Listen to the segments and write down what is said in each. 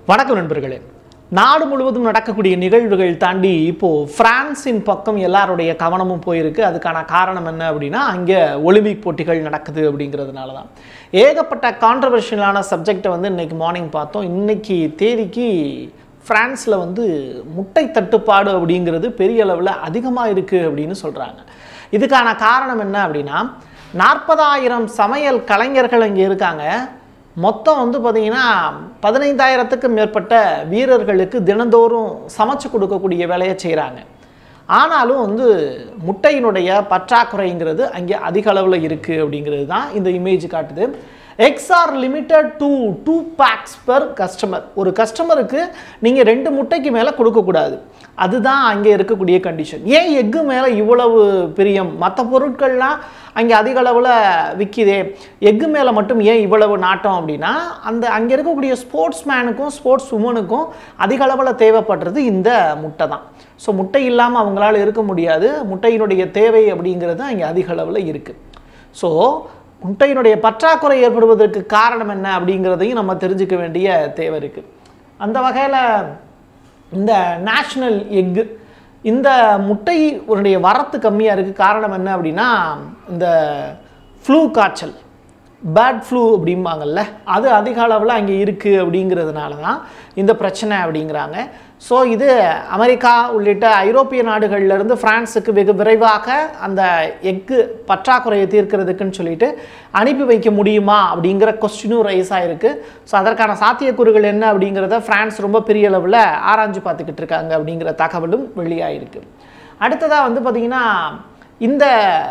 வணக்கம் நண்பர்களே நாடு முழுவதும் நடக்கக்கூடிய நிகழ்வுகள் தாண்டி இப்போ பிரான்சின் பக்கம் எல்லாருடைய கவனமும் போயிருக்கு அதுக்கான காரணம் என்ன அப்படின்னா அங்கே ஒலிம்பிக் போட்டிகள் நடக்குது அப்படிங்கிறதுனால தான் ஏகப்பட்ட கான்ட்ரவர்ஷியலான சப்ஜெக்டை வந்து இன்னைக்கு மார்னிங் பார்த்தோம் இன்னைக்கு தேதிக்கு பிரான்ஸில் வந்து முட்டை தட்டுப்பாடு அப்படிங்கிறது பெரிய அளவில் அதிகமாக இருக்குது அப்படின்னு சொல்கிறாங்க இதுக்கான காரணம் என்ன அப்படின்னா நாற்பதாயிரம் சமையல் கலைஞர்கள் இங்கே இருக்காங்க மொத்தம் வந்து பார்த்தீங்கன்னா பதினைந்தாயிரத்துக்கு மேற்பட்ட வீரர்களுக்கு தினந்தோறும் சமைச்சு கொடுக்கக்கூடிய வேலையை செய்கிறாங்க ஆனாலும் வந்து முட்டையினுடைய பற்றாக்குறைங்கிறது அங்கே அதிக அளவில் இருக்குது அப்படிங்கிறது தான் இந்த இமேஜ் காட்டுது X R limited to two packs per customer ஒரு கஸ்டமருக்கு நீங்கள் ரெண்டு முட்டைக்கு மேலே கொடுக்கக்கூடாது அதுதான் அங்கே இருக்கக்கூடிய கண்டிஷன் ஏன் எக்கு மேலே இவ்வளவு பிரியம் மற்ற பொருட்கள்லாம் அங்கே அதிக அளவில் விற்கிதே எக்கு மேலே மட்டும் ஏன் இவ்வளவு நாட்டம் அப்படின்னா அந்த அங்கே இருக்கக்கூடிய ஸ்போர்ட்ஸ் மேனுக்கும் ஸ்போர்ட்ஸ் உமனுக்கும் அதிக அளவில் தேவைப்படுறது இந்த முட்டை தான் ஸோ முட்டை இல்லாமல் அவங்களால இருக்க முடியாது முட்டையினுடைய தேவை அப்படிங்கிறது அங்கே அதிக அளவில் இருக்குது ஸோ முட்டையினுடைய பற்றாக்குறை ஏற்படுவதற்கு காரணம் என்ன அப்படிங்கிறதையும் நம்ம தெரிஞ்சுக்க வேண்டிய தேவை இருக்குது அந்த வகையில் இந்த நேஷ்னல் எக்கு இந்த முட்டை உன்னுடைய வரத்து கம்மியாக இருக்குது காரணம் என்ன அப்படின்னா இந்த ஃப்ளூ காய்ச்சல் பேட் ஃப்ளூ அப்படிம்பாங்கல்ல அது அதிக அளவில் அங்கே இருக்குது அப்படிங்கிறதுனால தான் இந்த பிரச்சனை அப்படிங்கிறாங்க ஸோ இது அமெரிக்கா உள்ளிட்ட ஐரோப்பிய நாடுகள்லேருந்து ஃப்ரான்ஸுக்கு வெகு விரைவாக அந்த எக்கு பற்றாக்குறையை தீர்க்கிறதுக்குன்னு சொல்லிட்டு அனுப்பி வைக்க முடியுமா அப்படிங்கிற கொஸ்டினும் ரைஸ் ஆகிருக்கு ஸோ அதற்கான சாத்தியக்கூறுகள் என்ன அப்படிங்கிறத ஃப்ரான்ஸ் ரொம்ப பெரிய அளவில் ஆராய்ஞ்சு பார்த்துக்கிட்டு இருக்காங்க அப்படிங்கிற தகவலும் வெளியாகிருக்கு அடுத்ததாக வந்து பார்த்திங்கன்னா இந்த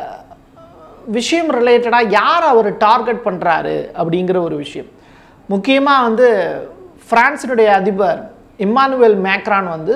விஷயம் ரிலேட்டடாக யார் அவர் டார்கெட் பண்ணுறாரு அப்படிங்கிற ஒரு விஷயம் முக்கியமாக வந்து பிரான்சினுடைய அதிபர் இம்மானுவேல் மேக்ரான் வந்து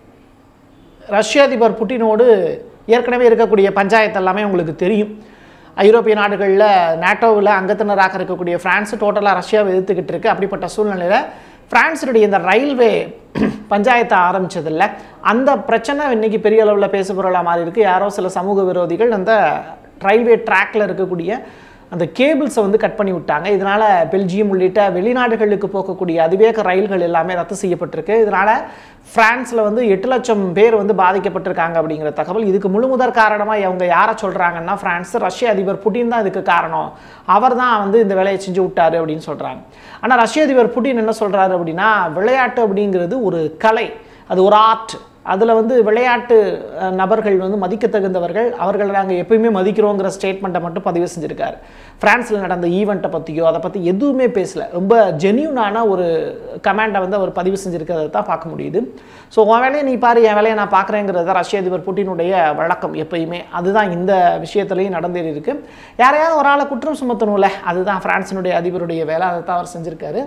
ரஷ்ய அதிபர் புட்டினோடு ஏற்கனவே இருக்கக்கூடிய பஞ்சாயத்து எல்லாமே உங்களுக்கு தெரியும் ஐரோப்பிய நாடுகளில் நேட்டோவில் அங்கத்தினராக இருக்கக்கூடிய ஃப்ரான்ஸ் டோட்டலாக ரஷ்யாவை எதிர்த்துக்கிட்டு இருக்கு அப்படிப்பட்ட சூழ்நிலையில் பிரான்ஸினுடைய இந்த ரயில்வே பஞ்சாயத்தை ஆரம்பிச்சதில்ல அந்த பிரச்சனை இன்னைக்கு பெரிய அளவில் பேசுபொருளாக மாறி இருக்கு யாரோ சில சமூக விரோதிகள் அந்த ரயில்வே ட்ராக்ல இருக்கக்கூடிய அந்த கேபிள்ஸை வந்து கட் பண்ணி விட்டாங்க இதனால் பெல்ஜியம் உள்ளிட்ட வெளிநாடுகளுக்கு போகக்கூடிய அதிவேக ரயில்கள் எல்லாமே ரத்து செய்யப்பட்டிருக்கு இதனால் ஃப்ரான்ஸில் வந்து எட்டு லட்சம் பேர் வந்து பாதிக்கப்பட்டிருக்காங்க அப்படிங்கிற தகவல் இதுக்கு முழு முதற் காரணமாக அவங்க யாரை சொல்கிறாங்கன்னா ஃப்ரான்ஸ் ரஷ்ய அதிபர் புட்டின் தான் இதுக்கு காரணம் அவர் தான் வந்து இந்த வேலையை செஞ்சு விட்டாரு அப்படின்னு சொல்கிறாங்க ஆனால் ரஷ்ய அதிபர் புட்டின் என்ன சொல்கிறாரு அப்படின்னா விளையாட்டு அப்படிங்கிறது ஒரு கலை அது ஒரு ஆர்ட் அதில் வந்து விளையாட்டு அஹ், நபர்கள் வந்து மதிக்க தகுந்தவர்கள் அவர்களை நாங்கள் எப்பயுமே மதிக்கிறோங்கிற ஸ்டேட்மெண்ட்டை மட்டும் பதிவு செஞ்சுருக்காரு ஃப்ரான்ஸில் நடந்த ஈவெண்ட்டை பற்றியோ அதை பற்றி எதுவுமே பேசல ரொம்ப ஜென்யூனான ஒரு கமாண்டை வந்து அவர் பதிவு செஞ்சுருக்கிறத தான் பார்க்க முடியுது ஸோ உன் வேலையை நீ பாரு என் வேலையை நான் பார்க்குறேங்கிறது தான் ரஷ்ய அதிபர் புட்டினுடைய வழக்கம் எப்பயுமே அதுதான் இந்த விஷயத்துலையும் நடந்தேறி இருக்கு யாரையாவது ஒரு ஆளை குற்றம் சுமத்தணும்ல அதுதான் ஃப்ரான்ஸினுடைய அதிபருடைய வேலை அதை தான் அவர் செஞ்சுருக்காரு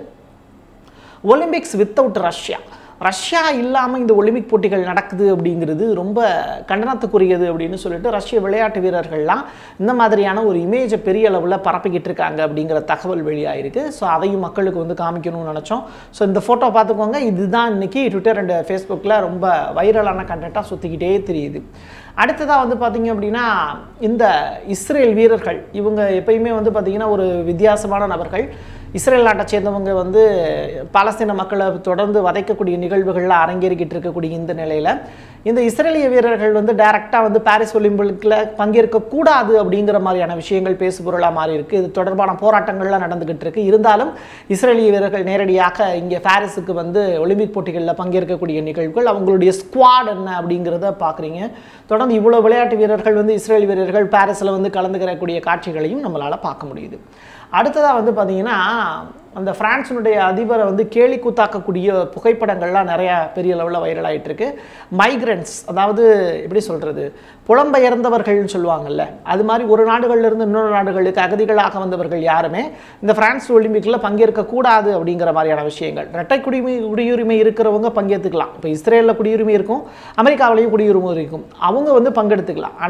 ஒலிம்பிக்ஸ் வித்தவுட் ரஷ்யா ரஷ்யா இல்லாமல் இந்த ஒலிம்பிக் போட்டிகள் நடக்குது அப்படிங்கிறது ரொம்ப கண்டனத்துக்குரியது அப்படின்னு சொல்லிட்டு ரஷ்ய விளையாட்டு வீரர்கள்லாம் இந்த மாதிரியான ஒரு இமேஜை பெரிய அளவில் பரப்பிக்கிட்டு இருக்காங்க அப்படிங்கிற தகவல் வெளியாயிருக்கு ஸோ அதையும் மக்களுக்கு வந்து காமிக்கணும்னு நினச்சோம் ஸோ இந்த ஃபோட்டோ பார்த்துக்கோங்க இதுதான் இன்னைக்கு ட்விட்டர் அண்ட் ஃபேஸ்புக்கில் ரொம்ப வைரலான கண்டென்ட்டாக சுற்றிக்கிட்டே தெரியுது அடுத்ததாக வந்து பார்த்தீங்க அப்படின்னா இந்த இஸ்ரேல் வீரர்கள் இவங்க எப்பயுமே வந்து பார்த்தீங்கன்னா ஒரு வித்தியாசமான நபர்கள் இஸ்ரேல் நாட்டை சேர்ந்தவங்க வந்து பாலஸ்தீன மக்களை தொடர்ந்து வதைக்கக்கூடிய நிகழ்வுகளில் அரங்கேறிக்கிட்டு இருக்கக்கூடிய இந்த நிலையில் இந்த இஸ்ரேலிய வீரர்கள் வந்து டைரெக்டாக வந்து பாரிஸ் ஒலிம்பிக்கில் பங்கேற்கக்கூடாது அப்படிங்கிற மாதிரியான விஷயங்கள் பேசுபொருளாக மாறி இருக்கு இது தொடர்பான போராட்டங்கள்லாம் நடந்துகிட்டு இருக்கு இருந்தாலும் இஸ்ரேலிய வீரர்கள் நேரடியாக இங்கே பாரிஸுக்கு வந்து ஒலிம்பிக் போட்டிகளில் பங்கேற்கக்கூடிய நிகழ்வுகள் அவங்களுடைய ஸ்குவாட் என்ன அப்படிங்கிறத பார்க்குறீங்க தொடர்ந்து இவ்வளோ விளையாட்டு வீரர்கள் வந்து இஸ்ரேல் வீரர்கள் பாரிஸில் வந்து கலந்துக்கிறக்கூடிய காட்சிகளையும் நம்மளால் பார்க்க முடியுது அடுத்ததாக வந்து பார்த்தீங்கன்னா அந்த பிரான்ஸினுடைய அதிபரை வந்து கேலி கூத்தாக்கக்கூடிய புகைப்படங்கள்லாம் நிறையா பெரிய லெவலில் வைரல் ஆயிட்டு இருக்கு மைக்ரன்ஸ் அதாவது எப்படி சொல்கிறது புலம்பெயர்ந்தவர்கள்னு சொல்லுவாங்கல்ல அது மாதிரி ஒரு நாடுகள்ல இருந்து இன்னொரு நாடுகளுக்கு அகதிகளாக வந்தவர்கள் யாருமே இந்த பிரான்ஸ் ஒலிம்பிக்கில் பங்கேற்கக்கூடாது அப்படிங்கிற மாதிரியான விஷயங்கள் இரட்டை குடியுரிமை குடியுரிமை இருக்கிறவங்க பங்கேற்றுக்கலாம் இப்போ இஸ்ரேலில் குடியுரிமை இருக்கும் அமெரிக்காவிலையும் குடியுரிமை இருக்கும் அவங்க வந்து பங்கெடுத்துக்கலாம் ஆனால்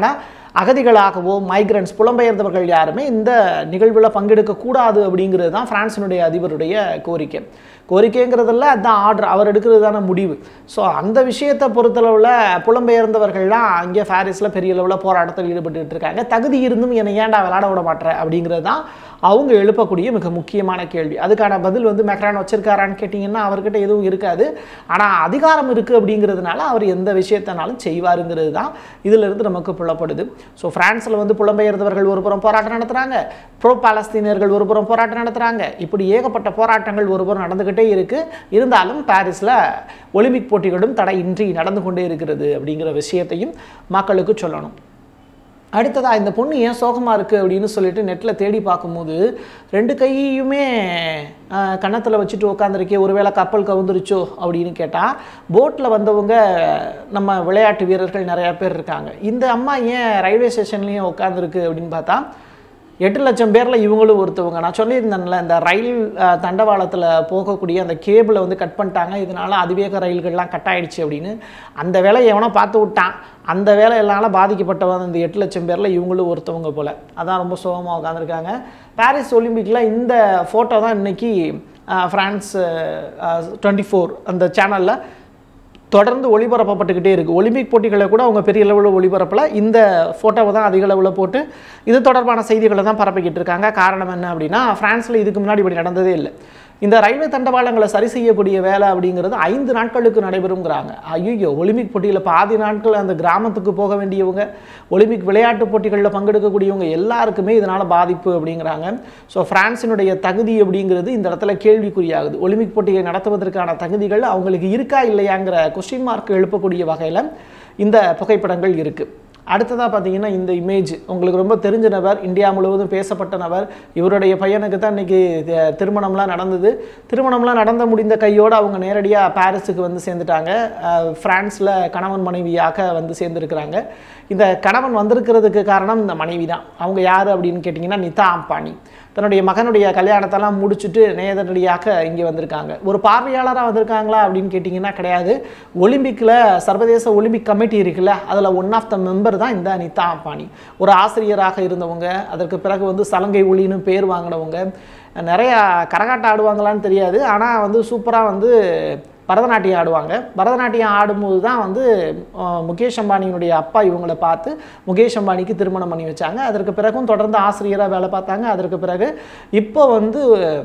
அகதிகளாகவோ மைக்ரன்ஸ் புலம்பெயர்ந்தவர்கள் யாருமே இந்த நிகழ்வில் பங்கெடுக்கக்கூடாது அப்படிங்கிறது தான் பிரான்சினுடைய அதிபருடைய கோரிக்கை கோரிக்கைங்கிறதுல அதுதான் ஆர்டர் அவர் எடுக்கிறது தானே முடிவு ஸோ அந்த விஷயத்தை பொறுத்தளவில் புலம்பெயர்ந்தவர்கள்லாம் அங்கே பாரிஸில் பெரிய அளவில் போராட்டத்தில் ஈடுபட்டுட்டு இருக்காங்க தகுதி இருந்தும் என்னை ஏன்டா விளையாட விட மாட்டேற அப்படிங்கிறது தான் அவங்க எழுப்பக்கூடிய மிக முக்கியமான கேள்வி அதுக்கான பதில் வந்து மெக்ரான் வச்சிருக்காரான்னு கேட்டிங்கன்னா அவர்கிட்ட எதுவும் இருக்காது ஆனால் அதிகாரம் இருக்குது அப்படிங்கிறதுனால அவர் எந்த விஷயத்தினாலும் செய்வாருங்கிறது தான் இதிலிருந்து நமக்கு புலப்படுது ஸோ ஃப்ரான்ஸில் வந்து புலம்பெயர்ந்தவர்கள் ஒரு புறம் போராட்டம் நடத்துகிறாங்க ப்ரோ பாலஸ்தீனியர்கள் ஒரு புறம் போராட்டம் நடத்துகிறாங்க இப்படி ஏகப்பட்ட போராட்டங்கள் ஒரு புறம் நடந்துக்கிட்டே இருக்குது இருந்தாலும் பாரிஸில் ஒலிம்பிக் போட்டிகளும் தடையின்றி நடந்து கொண்டே இருக்கிறது அப்படிங்கிற விஷயத்தையும் மக்களுக்கு சொல்லணும் அடுத்ததா இந்த பொண்ணு ஏன் சோகமாக இருக்குது அப்படின்னு சொல்லிட்டு நெட்டில் தேடி பார்க்கும்போது ரெண்டு கையுமே கன்னத்தில் வச்சுட்டு உட்காந்துருக்கே ஒருவேளை கப்பல் கவுந்துருச்சோ அப்படின்னு கேட்டால் போட்டில் வந்தவங்க நம்ம விளையாட்டு வீரர்கள் நிறையா பேர் இருக்காங்க இந்த அம்மா ஏன் ரயில்வே ஸ்டேஷன்லேயும் உட்காந்துருக்கு அப்படின்னு பார்த்தா எட்டு லட்சம் பேரில் இவங்களும் ஒருத்தவங்க நான் சொல்லியிருந்தேன்ல இந்த ரயில் அஹ், தண்டவாளத்தில் போகக்கூடிய அந்த கேபிளை வந்து கட் பண்ணிட்டாங்க இதனால அதிவேக ரயில்கள்லாம் கட் ஆயிடுச்சு அப்படின்னு அந்த வேலையை எவனோ பார்த்து விட்டான் அந்த வேலையினால பாதிக்கப்பட்டவங்க இந்த எட்டு லட்சம் பேரில் இவங்களும் ஒருத்தவங்க போல் அதான் ரொம்ப சோகமாக உட்காந்துருக்காங்க பாரிஸ் ஒலிம்பிக்கில் இந்த ஃபோட்டோ தான் இன்னைக்கு அஹ், ஃப்ரான்ஸ் டுவெண்ட்டி ஃபோர் அந்த சேனலில் தொடர்ந்து ஒளிபரப்பப்பட்டுக்கிட்டே இருக்குது ஒலிம்பிக் போட்டிகளை கூட அவங்க பெரிய அளவில் ஒளிபரப்பல இந்த ஃபோட்டோவை தான் அதிக அளவில் போட்டு இது தொடர்பான செய்திகளை தான் பரப்பிக்கிட்டு இருக்காங்க காரணம் என்ன அப்படின்னா ஃப்ரான்ஸில் இதுக்கு முன்னாடி இப்படி நடந்ததே இல்லை இந்த ரயில்வே தண்டவாளங்களை சரி செய்யக்கூடிய வேலை அப்படிங்கிறது ஐந்து நாட்களுக்கு நடைபெறுங்கிறாங்க ஐயோ ஒலிம்பிக் போட்டியில் பாதி நாட்கள் அந்த கிராமத்துக்கு போக வேண்டியவங்க ஒலிம்பிக் விளையாட்டு போட்டிகளில் பங்கெடுக்கக்கூடியவங்க எல்லாருக்குமே இதனால் பாதிப்பு அப்படிங்கிறாங்க ஸோ ஃப்ரான்ஸினுடைய தகுதி அப்படிங்கிறது இந்த இடத்துல கேள்விக்குறியாகுது ஒலிம்பிக் போட்டியை நடத்துவதற்கான தகுதிகள் அவங்களுக்கு இருக்கா இல்லையாங்கிற கொஸ்டின் மார்க் எழுப்பக்கூடிய வகையில் இந்த புகைப்படங்கள் இருக்குது அடுத்ததாக பார்த்தீங்கன்னா இந்த இமேஜ் உங்களுக்கு ரொம்ப தெரிஞ்ச நபர் இந்தியா முழுவதும் பேசப்பட்ட நபர் இவருடைய பையனுக்கு தான் இன்னைக்கு தி- திருமணம்லாம் நடந்தது திருமணம்லாம் நடந்த முடிந்த கையோடு அவங்க நேரடியாக பாரிஸுக்கு வந்து சேர்ந்துட்டாங்க ஃப்ரான்ஸில் கணவன் மனைவியாக வந்து சேர்ந்துருக்கிறாங்க இந்த கணவன் வந்திருக்கிறதுக்கு காரணம் இந்த மனைவி தான் அவங்க யார் அப்படின்னு கேட்டிங்கன்னா நிதா அம்பானி தன்னுடைய மகனுடைய கல்யாணத்தெல்லாம் முடிச்சுட்டு நேரடியாக இங்கே வந்திருக்காங்க ஒரு பார்வையாளராக வந்திருக்காங்களா அப்படின்னு கேட்டிங்கன்னா கிடையாது ஒலிம்பிக்கில் சர்வதேச ஒலிம்பிக் கமிட்டி இருக்குல்ல அதில் ஒன் ஆஃப் த மெம்பர் தான் இந்த நிதா அம்பானி ஒரு ஆசிரியராக இருந்தவங்க அதற்கு பிறகு வந்து சலங்கை ஒளின்னு பேர் வாங்கினவங்க நிறையா கரகாட்டம் ஆடுவாங்களான்னு தெரியாது ஆனால் வந்து சூப்பராக வந்து பரதநாட்டியம் ஆடுவாங்க பரதநாட்டியம் ஆடும்போது தான் வந்து அஹ், முகேஷ் அம்பானியினுடைய அப்பா இவங்களை பார்த்து முகேஷ் அம்பானிக்கு திருமணம் பண்ணி வச்சாங்க அதற்கு பிறகும் தொடர்ந்து ஆசிரியராக வேலை பார்த்தாங்க அதற்கு பிறகு இப்போ வந்து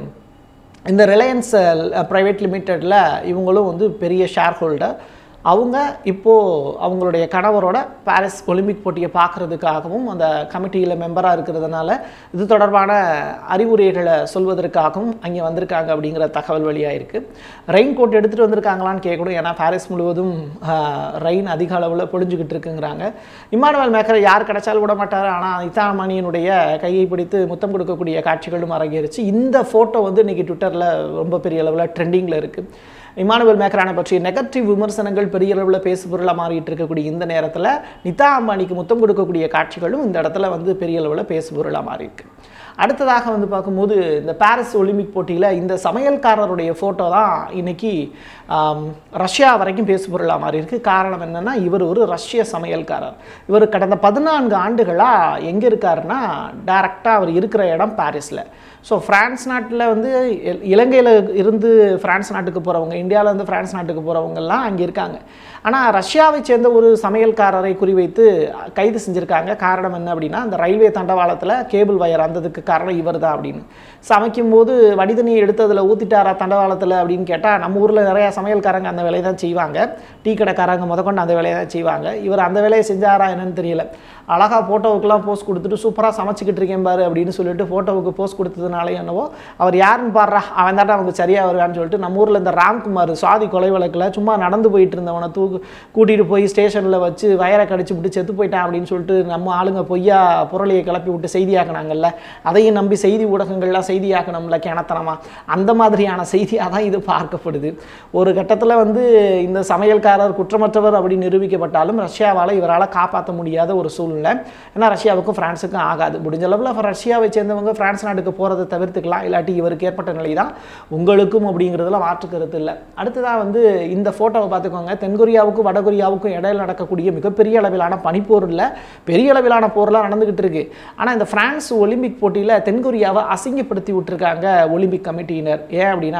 இந்த ரிலையன்ஸ் ப்ரைவேட் லிமிட்டெடில் இவங்களும் வந்து பெரிய ஷேர் ஹோல்டர் அவங்க இப்போது அவங்களுடைய கணவரோட பாரிஸ் ஒலிம்பிக் போட்டியை பார்க்குறதுக்காகவும் அந்த கமிட்டியில் மெம்பராக இருக்கிறதுனால இது தொடர்பான அறிவுரைகளை சொல்வதற்காகவும் அங்கே வந்திருக்காங்க அப்படிங்கிற தகவல் வெளியாக இருக்குது ரெயின் கோட் எடுத்துகிட்டு வந்திருக்காங்களான்னு கேட்கணும் ஏன்னா பாரிஸ் முழுவதும் ரெயின் அதிக அளவில் பொழிஞ்சுக்கிட்டு இருக்குங்கிறாங்க இம்மானுவல் மேக்கர் யார் கிடைச்சாலும் விட மாட்டார் ஆனால் இத்தாமணியினுடைய கையை பிடித்து முத்தம் கொடுக்கக்கூடிய காட்சிகளும் அரங்கேறிச்சு இந்த ஃபோட்டோ வந்து இன்றைக்கி ட்விட்டரில் ரொம்ப பெரிய அளவில் ட்ரெண்டிங்கில் இருக்குது இமானுவல் மேக்ரானை பற்றிய நெகட்டிவ் விமர்சனங்கள் பெரிய அளவில் பேசுபொருளாக மாறிட்டு இருக்கக்கூடிய இந்த நேரத்தில் நிதா அம்பானிக்கு முத்தம் கொடுக்கக்கூடிய காட்சிகளும் இந்த இடத்துல வந்து பெரிய அளவில் பேசுபொருளாக மாறி இருக்கு அடுத்ததாக வந்து பார்க்கும்போது இந்த பாரிஸ் ஒலிம்பிக் போட்டியில் இந்த சமையல்காரருடைய ஃபோட்டோ தான் இன்னைக்கு ஆம், ரஷ்யா வரைக்கும் பேசுபொருளாக மாறி இருக்கு காரணம் என்னன்னா இவர் ஒரு ரஷ்ய சமையல்காரர் இவர் கடந்த பதினான்கு ஆண்டுகளாக எங்கே இருக்காருன்னா டைரக்டாக அவர் இருக்கிற இடம் பாரிஸில் ஸோ பிரான்ஸ் நாட்டில் வந்து இ- இலங்கையில் இருந்து பிரான்ஸ் நாட்டுக்கு போகிறவங்க இந்தியாவில் இருந்து பிரான்ஸ் நாட்டுக்கு போகிறவங்கெல்லாம் அங்கே இருக்காங்க ஆனால் ரஷ்யாவை சேர்ந்த ஒரு சமையல்காரரை குறிவைத்து கைது செஞ்சுருக்காங்க காரணம் என்ன அப்படின்னா அந்த ரயில்வே தண்டவாளத்தில் கேபிள் வயர் வந்ததுக்கு காரணம் இவர் தான் அப்படின்னு சமைக்கும் போது வடிதண்ணியை எடுத்து அதில் ஊற்றிட்டாரா தண்டவாளத்தில் அப்படின்னு கேட்டால் நம்ம ஊரில் நிறையா சமையல்காரங்க அந்த வேலையை தான் செய்வாங்க டீ கடைக்காரங்க முதற்கொண்டு அந்த வேலையை தான் செய்வாங்க இவர் அந்த வேலையை செஞ்சாரா என்னன்னு தெரியல அழகாக ஃபோட்டோவுக்குலாம் போஸ்ட் கொடுத்துட்டு சூப்பராக சமைச்சிக்கிட்டு இருக்கேன் பாரு அப்படின்னு சொல்லிட்டு ஃபோட்டோவுக்கு போஸ்ட் கொடுத்ததுனால என்னவோ அவர் யாருன்னு பாடுறா அவன் தாட்டா அவங்க சரியாக வருவான்னு சொல்லிட்டு நம்ம ஊரில் இந்த ராம்குமார் சுவாதி கொலை வழக்கில் சும்மா நடந்து போயிட்டு இருந்தவனை தூக்கு கூட்டிகிட்டு போய் ஸ்டேஷனில் வச்சு வயரை கடிச்சு விட்டு செத்து போயிட்டான் அப்படின்னு சொல்லிட்டு நம்ம ஆளுங்க பொய்யா புரளியை கிளப்பி விட்டு செய்தியாக்குனாங்கல்ல அதையும் நம்பி செய்தி ஊடகங்கள்லாம் செய்தியாக்கணும்ல கிணத்தனமா அந்த மாதிரியான செய்தியாக தான் இது பார்க்கப்படுது ஒரு கட்டத்தில் வந்து இந்த சமையல்காரர் குற்றமற்றவர் அப்படி நிரூபிக்கப்பட்டாலும் ரஷ்யாவால் இவரால் காப்பாற்ற முடியாத ஒரு சூழ்நிலை சூழ்நிலை ஏன்னா ரஷ்யாவுக்கும் ஃப்ரான்ஸுக்கும் ஆகாது முடிஞ்ச அளவில் ரஷ்யாவை சேர்ந்தவங்க ஃப்ரான்ஸ் நாட்டுக்கு போகிறத தவிர்த்துக்கலாம் இல்லாட்டி இவருக்கு ஏற்பட்ட நிலை தான் உங்களுக்கும் அப்படிங்கிறதுல மாற்று கருத்து இல்லை அடுத்ததாக வந்து இந்த ஃபோட்டோவை பார்த்துக்கோங்க தென்கொரியாவுக்கும் வடகொரியாவுக்கும் இடையில் நடக்கக்கூடிய மிகப்பெரிய அளவிலான பனிப்போர் இல்லை பெரிய அளவிலான போர்லாம் நடந்துகிட்டு இருக்கு ஆனால் இந்த பிரான்ஸ் ஒலிம்பிக் போட்டியில் தென்கொரியாவை அசிங்கப்படுத்தி விட்டுருக்காங்க ஒலிம்பிக் கமிட்டியினர் ஏன் அப்படின்னா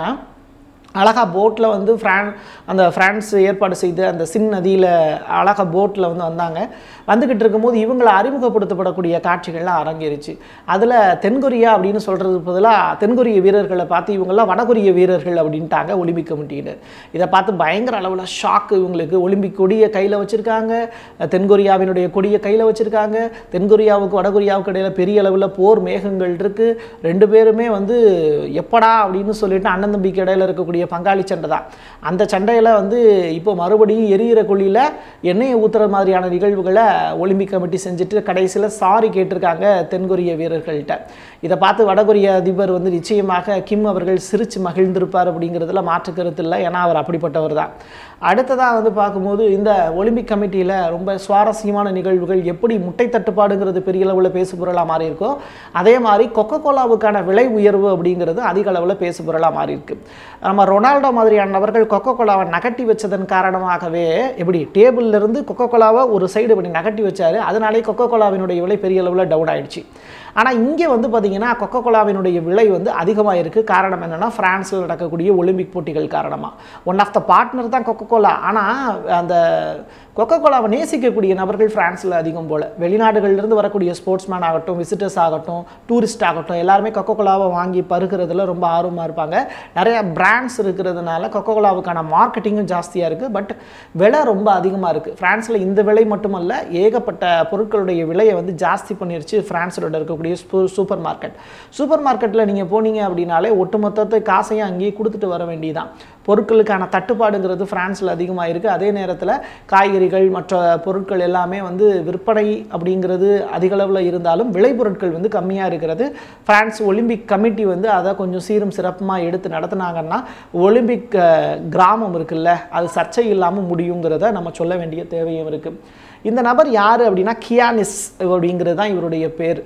அழகா போட்டில் வந்து ஃப்ரான் அந்த ஃப்ரான்ஸ் ஏற்பாடு செய்து அந்த சின் நதியில் அழகா போட்டில் வந்து வந்தாங்க வந்துக்கிட்டு இருக்கும்போது இவங்களை அறிமுகப்படுத்தப்படக்கூடிய காட்சிகள்லாம் அரங்கேறிச்சு அதில் தென்கொரியா அப்படின்னு சொல்கிறது பதிலாக தென்கொரிய வீரர்களை பார்த்து இவங்கெல்லாம் வடகொரிய வீரர்கள் அப்படின்ட்டாங்க ஒலிம்பிக் கமிட்டியினர் இதை பார்த்து பயங்கர அளவில் ஷாக் இவங்களுக்கு ஒலிம்பிக் கொடியை கையில் வச்சுருக்காங்க தென்கொரியாவினுடைய கொடியை கையில் வச்சுருக்காங்க தென்கொரியாவுக்கு வடகொரியாவுக்கு இடையில பெரிய அளவில் போர் மேகங்கள் இருக்குது ரெண்டு பேருமே வந்து எப்படா அப்படின்னு சொல்லிட்டு அண்ணன் தம்பிக்கு இடையில இருக்கக்கூடிய பங்காளி சண்டை தான் அந்த சண்டையில் வந்து இப்போ மறுபடியும் எரியிற குழியில் எண்ணெயை ஊற்றுற மாதிரியான நிகழ்வுகளை ஒலிம்பிக் கமிட்டி செஞ்சுட்டு கடைசியில் சாரி கேட்டிருக்காங்க தென்கொரிய வீரர்கள்ட்ட இதை பார்த்து வடகொரிய அதிபர் வந்து நிச்சயமாக கிம் அவர்கள் சிரித்து மகிழ்ந்திருப்பார் அப்படிங்கிறதுல மாற்று கருத்து இல்லை ஏன்னா அவர் அப்படிப்பட்டவர் தான் அடுத்ததாக வந்து பார்க்கும்போது இந்த ஒலிம்பிக் கமிட்டியில் ரொம்ப சுவாரஸ்யமான நிகழ்வுகள் எப்படி முட்டை தட்டுப்பாடுங்கிறது பெரிய அளவில் பேசுபொருளாக மாறி இருக்கோ அதே மாதிரி கொக்கோ கோலாவுக்கான விலை உயர்வு அப்படிங்கிறது அதிக அளவில் பேசுபொருளாக மாறி இருக்கு நம்ம ரொனால்டோ மாதிரியான நபர்கள் கொக்கோ கோலாவை நகட்டி வச்சதன் காரணமாகவே எப்படி டேபிள்ல இருந்து கொக்கோ கோலாவை ஒரு சைடு இப்படி நகட்டி வச்சாரு அதனாலே கொக்கோ கோலாவினுடைய விலை பெரிய அளவில் டவுன் ஆயிடுச்சு ஆனால் இங்கே வந்து பார்த்தீங்கன்னா கொக்கோ கோலாவினுடைய விலை வந்து அதிகமாக இருக்குது காரணம் என்னென்னா ஃப்ரான்ஸில் நடக்கக்கூடிய ஒலிம்பிக் போட்டிகள் காரணமாக ஒன் ஆஃப் த பார்ட்னர் தான் கொக்கோ கோலா ஆனால் அந்த கொக்கோ கோலாவை நேசிக்கக்கூடிய நபர்கள் ஃப்ரான்ஸில் அதிகம் போல் வெளிநாடுகள்லேருந்து வரக்கூடிய ஸ்போர்ட்ஸ்மேன் ஆகட்டும் விசிட்டர்ஸ் ஆகட்டும் டூரிஸ்ட் ஆகட்டும் எல்லாருமே கொக்கோ கோலாவை வாங்கி பருகிறதுல ரொம்ப ஆர்வமாக இருப்பாங்க நிறைய பிராண்ட்ஸ் இருக்கிறதுனால கொக்கோ கோலாவுக்கான மார்க்கெட்டிங்கும் ஜாஸ்தியாக இருக்குது பட் விலை ரொம்ப அதிகமாக இருக்குது ஃப்ரான்ஸில் இந்த விலை மட்டுமல்ல ஏகப்பட்ட பொருட்களுடைய விலையை வந்து ஜாஸ்தி பண்ணிருச்சு ஃப்ரான்ஸில் இருக்கக்கூடிய சூப்பர் மார்க்கெட் சூப்பர் மார்க்கெட்டில் நீங்கள் போனீங்க அப்படின்னாலே ஒட்டுமொத்தத்தை காசையும் அங்கேயே கொடுத்துட்டு வர வேண்டியதான் பொருட்களுக்கான தட்டுப்பாடுங்கிறது ஃப்ரான்ஸில் அதிகமாக இருக்குது அதே நேரத்தில் காய்கறிகள் மற்ற பொருட்கள் எல்லாமே வந்து விற்பனை அப்படிங்கிறது அதிக அளவில் இருந்தாலும் விளைபொருட்கள் வந்து கம்மியாக இருக்கிறது ஃப்ரான்ஸ் ஒலிம்பிக் கமிட்டி வந்து அதை கொஞ்சம் சீரும் சிறப்புமாக எடுத்து நடத்துனாங்கன்னா ஒலிம்பிக் அஹ், கிராமம் இருக்குல்ல அது சர்ச்சை இல்லாமல் முடியுங்கிறத நம்ம சொல்ல வேண்டிய தேவையும் இருக்குது இந்த நபர் யார் அப்படின்னா கியானிஸ் அப்படிங்கிறது தான் இவருடைய பேர்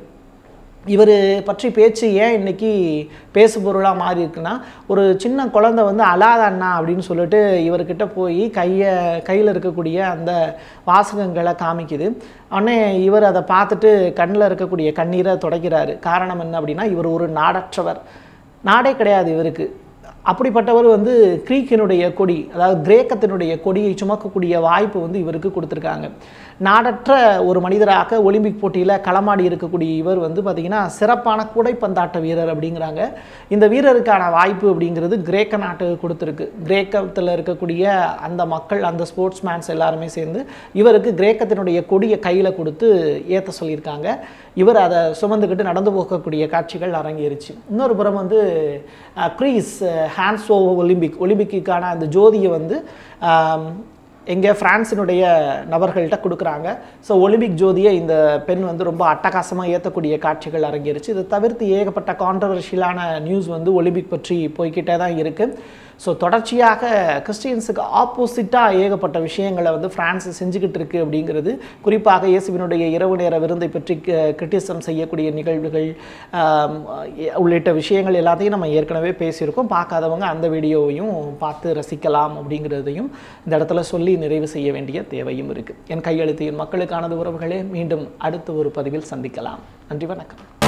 இவர் பற்றி பேச்சு ஏன் இன்னைக்கு பேசு பொருளாக மாறி இருக்குன்னா ஒரு சின்ன குழந்தை வந்து அழாத அண்ணா அப்படின்னு சொல்லிட்டு இவர்கிட்ட போய் கையை கையில் இருக்கக்கூடிய அந்த வாசகங்களை காமிக்குது உடனே இவர் அதை பார்த்துட்டு கண்ணில் இருக்கக்கூடிய கண்ணீரை துடைக்கிறாரு காரணம் என்ன அப்படின்னா இவர் ஒரு நாடற்றவர் நாடே கிடையாது இவருக்கு அப்படிப்பட்டவர் வந்து கிரீக்கினுடைய கொடி அதாவது கிரேக்கத்தினுடைய கொடியை சுமக்கக்கூடிய வாய்ப்பு வந்து இவருக்கு கொடுத்துருக்காங்க நாடற்ற ஒரு மனிதராக ஒலிம்பிக் போட்டியில் களமாடி இருக்கக்கூடிய இவர் வந்து பார்த்திங்கன்னா சிறப்பான கூடைப்பந்தாட்ட வீரர் அப்படிங்கிறாங்க இந்த வீரருக்கான வாய்ப்பு அப்படிங்கிறது கிரேக்க நாட்டுக்கு கொடுத்துருக்கு கிரேக்கத்தில் இருக்கக்கூடிய அந்த மக்கள் அந்த ஸ்போர்ட்ஸ் மேன்ஸ் எல்லாருமே சேர்ந்து இவருக்கு கிரேக்கத்தினுடைய கொடியை கையில் கொடுத்து ஏற்ற சொல்லியிருக்காங்க இவர் அதை சுமந்துக்கிட்டு நடந்து போகக்கூடிய காட்சிகள் அரங்கேறிச்சு இன்னொரு புறம் வந்து அஹ், கிரீஸ் ஹேண்ட்ஸ் ஓ ஒலிம்பிக் ஒலிம்பிக்குக்கான அந்த ஜோதியை வந்து ஆம், எங்கே ஃப்ரான்ஸினுடைய நபர்கள்ட்ட கொடுக்குறாங்க ஸோ ஒலிம்பிக் ஜோதியை இந்த பெண் வந்து ரொம்ப அட்டகாசமாக ஏற்றக்கூடிய காட்சிகள் அரங்கேறிச்சு இதை தவிர்த்து ஏகப்பட்ட கான்ட்ரவர்ஷியலான நியூஸ் வந்து ஒலிம்பிக் பற்றி போய்க்கிட்டே தான் இருக்குது ஸோ தொடர்ச்சியாக கிறிஸ்டியன்ஸுக்கு ஆப்போசிட்டாக ஏகப்பட்ட விஷயங்களை வந்து ஃப்ரான்ஸ் செஞ்சுக்கிட்டு இருக்கு அப்படிங்கிறது குறிப்பாக இயேசுவினுடைய இரவு நேர விருந்தை பற்றி கிரிட்டிசம் செய்யக்கூடிய நிகழ்வுகள் ஆம், உள்ளிட்ட விஷயங்கள் எல்லாத்தையும் நம்ம ஏற்கனவே பேசியிருக்கோம் பார்க்காதவங்க அந்த வீடியோவையும் பார்த்து ரசிக்கலாம் அப்படிங்கிறதையும் இந்த இடத்துல சொல்லி நிறைவு செய்ய வேண்டிய தேவையும் இருக்குது என் கையெழுத்து என் மக்களுக்கானது உறவுகளே மீண்டும் அடுத்த ஒரு பதிவில் சந்திக்கலாம் நன்றி வணக்கம்